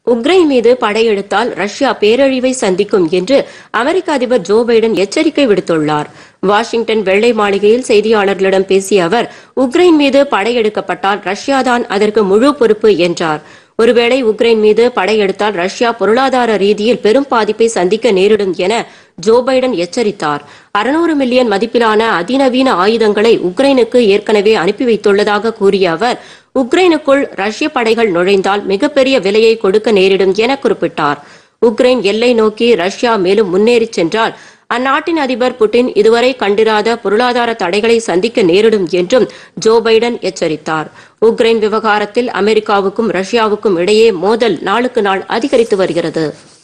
Ukraine மீது படையெடுத்தால் Russia பேரழிவை சந்திக்கும் என்று அமெரிக்க அதிபர் ஜோ பைடன் எச்சரிக்கை விடுத்துள்ளார் வாஷிங்டன் வெள்ளை மாளிகையில் செய்தியாளர்களிடம் பேசிய அவர் உக்ரைன் மீது படையெடுக்கப்பட்டால் ரஷ்யாதான் அதற்கு முழு பொறுப்பு என்றார் ஒருவேளை உக்ரைன் மீது படையெடுத்தால் ரஷ்யா பொருளாதார ரீதியில் பெரும் பாதிப்பை சந்திக்க நேரிடும் என ஜோ பைடன் எச்சரித்தார் அறுநூறு மில்லியன் மதிப்பிலான அதிநவீன ஆயுதங்களை உக்ரைனுக்கு ஏற்கனவே அனுப்பி வைத்துள்ளதாக கூறிய அவர் உக்ரைனுக்குள் ரஷ்ய படைகள் நுழைந்தால் மிகப்பெரிய விலையை கொடுக்க நேரிடும் என குறிப்பிட்டார் உக்ரைன் எல்லை நோக்கி ரஷ்யா மேலும் முன்னேறிச் சென்றால் அந்நாட்டின் அதிபர் புட்டின் இதுவரை கண்டிராத பொருளாதார தடைகளை சந்திக்க நேரிடும் என்றும் ஜோ பைடன் எச்சரித்தார் உக்ரைன் விவகாரத்தில் அமெரிக்காவுக்கும் ரஷ்யாவுக்கும் இடையே மோதல் நாளுக்கு நாள் அதிகரித்து வருகிறது